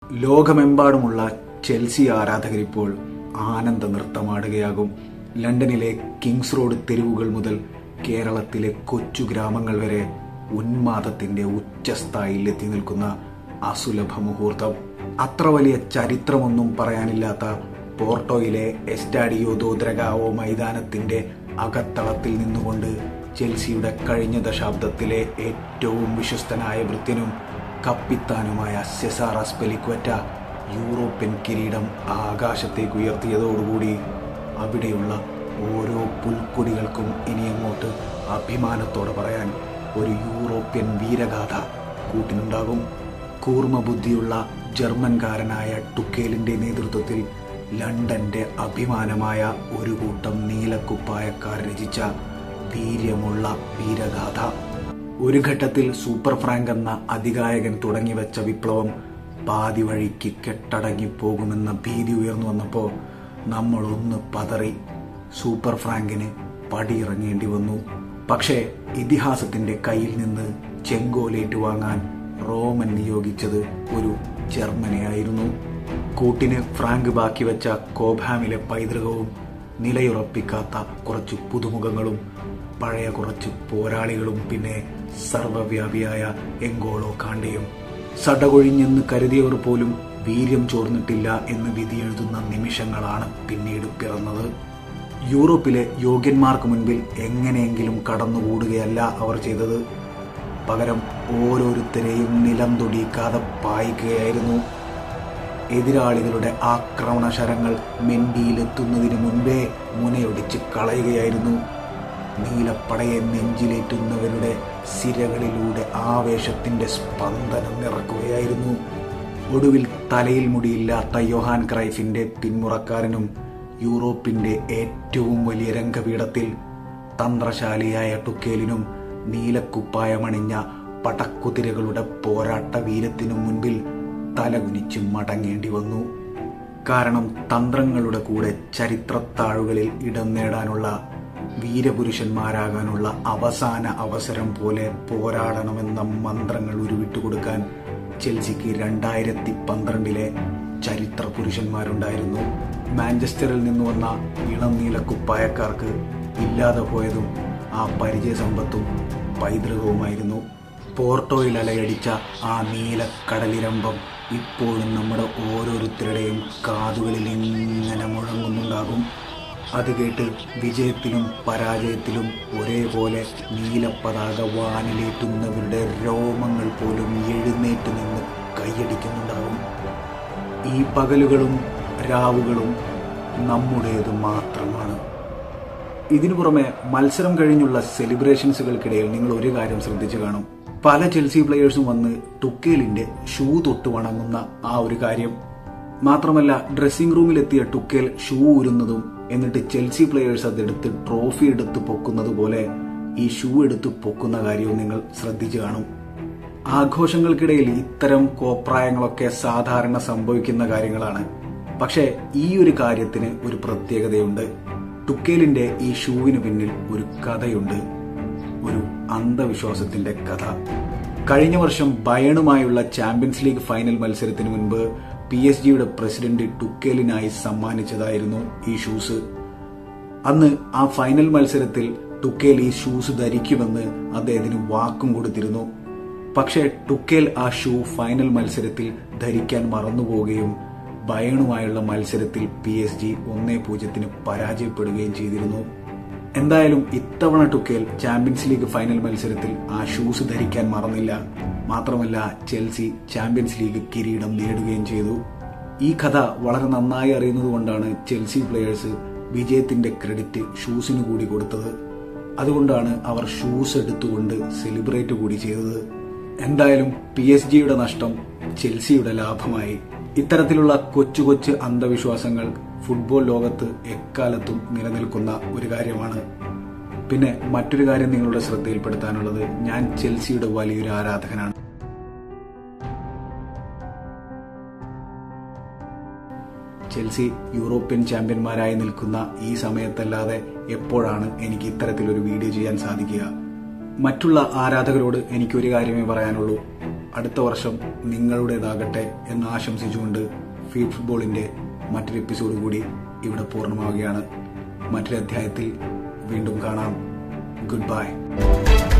ലോകമെമ്പാടുമുള്ള ചെൽസി ആരാധകരിപ്പോൾ ആനന്ദ നൃത്തമാടുകയാകും ലണ്ടനിലെ കിങ്സ് റോഡ് തെരുവുകൾ മുതൽ കേരളത്തിലെ കൊച്ചു ഗ്രാമങ്ങൾ വരെ ഉന്മാദത്തിന്റെ ഉച്ചസ്ഥായിൽ എത്തി നിൽക്കുന്ന അസുലഭ മുഹൂർത്തം അത്ര വലിയ ചരിത്രമൊന്നും പറയാനില്ലാത്ത പോർട്ടോയിലെ എസ്റ്റാഡിയോ ദോദ്രഗാവോ മൈതാനത്തിന്റെ അകത്തളത്തിൽ നിന്നുകൊണ്ട് ചെൽസിയുടെ കഴിഞ്ഞ ദശാബ്ദത്തിലെ ഏറ്റവും വിശ്വസ്തനായ വൃത്യനും കപ്പിത്താനുമായ സെസാറ സ്പെലിക്വറ്റ യൂറോപ്യൻ കിരീടം ആകാശത്തേക്ക് ഉയർത്തിയതോടുകൂടി അവിടെയുള്ള ഓരോ പുൽക്കൊടികൾക്കും ഇനിയങ്ങോട്ട് അഭിമാനത്തോടെ പറയാൻ ഒരു യൂറോപ്യൻ വീരഗാഥ കൂട്ടിനുണ്ടാകും കൂർമ്മ ബുദ്ധിയുള്ള ജർമ്മൻകാരനായ ടുക്കേലിന്റെ നേതൃത്വത്തിൽ ലണ്ടന്റെ അഭിമാനമായ ഒരു കൂട്ടം നീലക്കുപ്പായക്കാർ രചിച്ച വീര്യമുള്ള വീരഗാഥ ഒരു ഘട്ടത്തിൽ സൂപ്പർ ഫ്രാങ്ക് എന്ന അതികായകൻ തുടങ്ങിവെച്ച വിപ്ലവം പാതി വഴിക്ക് കെട്ടടങ്ങി പോകുമെന്ന ഭീതി ഉയർന്നു വന്നപ്പോൾ നമ്മൾ ഒന്ന് പതറി സൂപ്പർ ഫ്രാങ്കിന് പടിയിറങ്ങേണ്ടി വന്നു പക്ഷേ ഇതിഹാസത്തിന്റെ കയ്യിൽ നിന്ന് ചെങ്കോലേറ്റ് വാങ്ങാൻ റോമൻ നിയോഗിച്ചത് ഒരു ജർമ്മനെയായിരുന്നു കൂട്ടിന് ഫ്രാങ്ക് ബാക്കി വെച്ച കോബാമിലെ പൈതൃകവും നിലയുറപ്പിക്കാത്ത കുറച്ച് പുതുമുഖങ്ങളും പഴയ കുറച്ച് പോരാളികളും പിന്നെ സർവവ്യാപിയായ എങ്കോളോ കാണ്ടയും സടകൊഴിഞ്ഞെന്ന് കരുതിയവർ പോലും വീര്യം ചോർന്നിട്ടില്ല എന്ന് വിധിയെഴുതുന്ന നിമിഷങ്ങളാണ് പിന്നീട് പിറന്നത് യൂറോപ്പിലെ യോഗ്യന്മാർക്ക് മുൻപിൽ എങ്ങനെയെങ്കിലും കടന്നുകൂടുകയല്ല അവർ ചെയ്തത് പകരം ഓരോരുത്തരെയും നിലം തൊടിയിക്കാതെ പായിക്കുകയായിരുന്നു എതിരാളികളുടെ ആക്രമണ ശരങ്ങൾ മെൻഡിയിലെത്തുന്നതിന് മുൻപേ മുനയൊടിച്ച് കളയുകയായിരുന്നു നീലപ്പടയെ നെഞ്ചിലേറ്റുന്നവരുടെ സിരകളിലൂടെ ആവേശത്തിന്റെ സ്പന്ദനം നിറക്കുകയായിരുന്നു ഒടുവിൽ തലയിൽ മുടിയില്ലാത്ത യോഹാൻ ക്രൈഫിന്റെ പിന്മുറക്കാരനും യൂറോപ്പിന്റെ ഏറ്റവും വലിയ രംഗപീഠത്തിൽ തന്ത്രശാലിയായ ടുക്കേലിനും നീലക്കുപ്പായമണിഞ്ഞ പടക്കുതിരകളുടെ പോരാട്ട വീരത്തിനു മുൻപിൽ തലകുനിച്ച് മടങ്ങേണ്ടി വന്നു കാരണം തന്ത്രങ്ങളുടെ കൂടെ ചരിത്രത്താഴുകളിൽ ഇടം നേടാനുള്ള വീരപുരുഷന്മാരാകാനുള്ള അവസാന അവസരം പോലെ പോരാടണമെന്ന മന്ത്രങ്ങൾ ഉരുവിട്ടുകൊടുക്കാൻ ചെൽസിക്ക് രണ്ടായിരത്തി പന്ത്രണ്ടിലെ ചരിത്ര പുരുഷന്മാരുണ്ടായിരുന്നു മാഞ്ചസ്റ്ററിൽ നിന്ന് വന്ന ഇളം നീല കുപ്പായക്കാർക്ക് ഇല്ലാതെ പോയതും ആ പരിചയ സമ്പത്തും പൈതൃകവുമായിരുന്നു പോർട്ടോയിൽ അലയടിച്ച ആ നീല കടലിരമ്പം ഇപ്പോഴും നമ്മുടെ ഓരോരുത്തരുടെയും കാതുകളിൽ ഇങ്ങനെ മുഴങ്ങുന്നുണ്ടാകും അത് കേട്ട് വിജയത്തിലും പരാജയത്തിലും ഒരേപോലെ നീലപ്പതാക വാനിലേറ്റുന്നവരുടെ രോമങ്ങൾ പോലും എഴുന്നേറ്റ് നിന്ന് കൈയടിക്കുന്നുണ്ടാകും ഈ പകലുകളും രാവുകളും നമ്മുടേത് മാത്രമാണ് ഇതിനു പുറമെ മത്സരം കഴിഞ്ഞുള്ള സെലിബ്രേഷൻസുകൾക്കിടയിൽ നിങ്ങൾ ഒരു കാര്യം ശ്രദ്ധിച്ചു കാണും പല ചെൽസി പ്ലെയേഴ്സും വന്ന് ടുക്കേലിന്റെ ഷൂ തൊട്ട് വണങ്ങുന്ന ആ ഒരു കാര്യം മാത്രമല്ല ഡ്രസ്സിംഗ് റൂമിലെത്തിയ ടുക്കേൽ ഷൂ ഊരുന്നതും എന്നിട്ട് ചെൽസി പ്ലെയേഴ്സ് അതെടുത്ത് ട്രോഫി എടുത്ത് പൊക്കുന്നത് പോലെ ഈ ഷൂ എടുത്ത് പൊക്കുന്ന കാര്യവും നിങ്ങൾ ശ്രദ്ധിച്ചു കാണും ആഘോഷങ്ങൾക്കിടയിൽ ഇത്തരം കോപ്രായങ്ങളൊക്കെ സാധാരണ സംഭവിക്കുന്ന കാര്യങ്ങളാണ് പക്ഷേ ഈ ഒരു കാര്യത്തിന് ഒരു പ്രത്യേകതയുണ്ട് ടുക്കേലിന്റെ ഈ ഷൂവിന് പിന്നിൽ ഒരു കഥയുണ്ട് ഒരു അന്ധവിശ്വാസത്തിന്റെ കഥ കഴിഞ്ഞ വർഷം ബയണുമായുള്ള ചാമ്പ്യൻസ് ലീഗ് ഫൈനൽ മത്സരത്തിന് മുൻപ് പി എസ് ജിയുടെ പ്രസിഡന്റ് ടുക്കേലിനായി സമ്മാനിച്ചതായിരുന്നു ഈ ഷൂസ് അന്ന് ആ ഫൈനൽ മത്സരത്തിൽ ടുക്കേൽ ഈ ഷൂസ് ധരിക്കുമെന്ന് അദ്ദേഹത്തിന് വാക്കും കൊടുത്തിരുന്നു പക്ഷേ ടുക്കേൽ ആ ഷൂ ഫൈനൽ മത്സരത്തിൽ ധരിക്കാൻ മറന്നുപോവുകയും ബയണുമായുള്ള മത്സരത്തിൽ പി എസ് ജി ഒന്നേ പൂജ്യത്തിന് പരാജയപ്പെടുകയും ചെയ്തിരുന്നു എന്തായാലും ഇത്തവണ ടുക്കേൽ ചാമ്പ്യൻസ് ലീഗ് ഫൈനൽ മത്സരത്തിൽ ആ ഷൂസ് ധരിക്കാൻ മറന്നില്ല മാത്രമല്ല ചെൽസി ചാമ്പ്യൻസ് ലീഗ് കിരീടം നേടുകയും ചെയ്തു ഈ കഥ വളരെ നന്നായി അറിയുന്നത് കൊണ്ടാണ് ചെൽസി പ്ലെയേഴ്സ് വിജയത്തിന്റെ ക്രെഡിറ്റ് ഷൂസിന് കൂടി കൊടുത്തത് അതുകൊണ്ടാണ് അവർ ഷൂസ് എടുത്തുകൊണ്ട് സെലിബ്രേറ്റ് കൂടി ചെയ്തത് എന്തായാലും പി എസ് ജിയുടെ നഷ്ടം ചെൽസിയുടെ ലാഭമായി ഇത്തരത്തിലുള്ള കൊച്ചു കൊച്ചു അന്ധവിശ്വാസങ്ങൾ ഫുട്ബോൾ ലോകത്ത് എക്കാലത്തും നിലനിൽക്കുന്ന ഒരു കാര്യമാണ് പിന്നെ മറ്റൊരു കാര്യം നിങ്ങളുടെ ശ്രദ്ധയിൽപ്പെടുത്താനുള്ളത് ഞാൻ ചെൽസിയുടെ വലിയൊരു ആരാധകനാണ് ചെൽസി യൂറോപ്യൻ ചാമ്പ്യന്മാരായി നിൽക്കുന്ന ഈ സമയത്തല്ലാതെ എപ്പോഴാണ് എനിക്ക് ഇത്തരത്തിലൊരു വീഡിയോ ചെയ്യാൻ സാധിക്കുക മറ്റുള്ള ആരാധകരോട് എനിക്കൊരു കാര്യമേ പറയാനുള്ളൂ അടുത്ത വർഷം നിങ്ങളുടേതാകട്ടെ എന്ന് ആശംസിച്ചുകൊണ്ട് ഫീഡ് ഫുട്ബോളിന്റെ മറ്റൊരു എപ്പിസോഡ് കൂടി ഇവിടെ പൂർണ്ണമാവുകയാണ് മറ്റൊരു അധ്യായത്തിൽ വീണ്ടും കാണാം ഗുഡ് ബൈ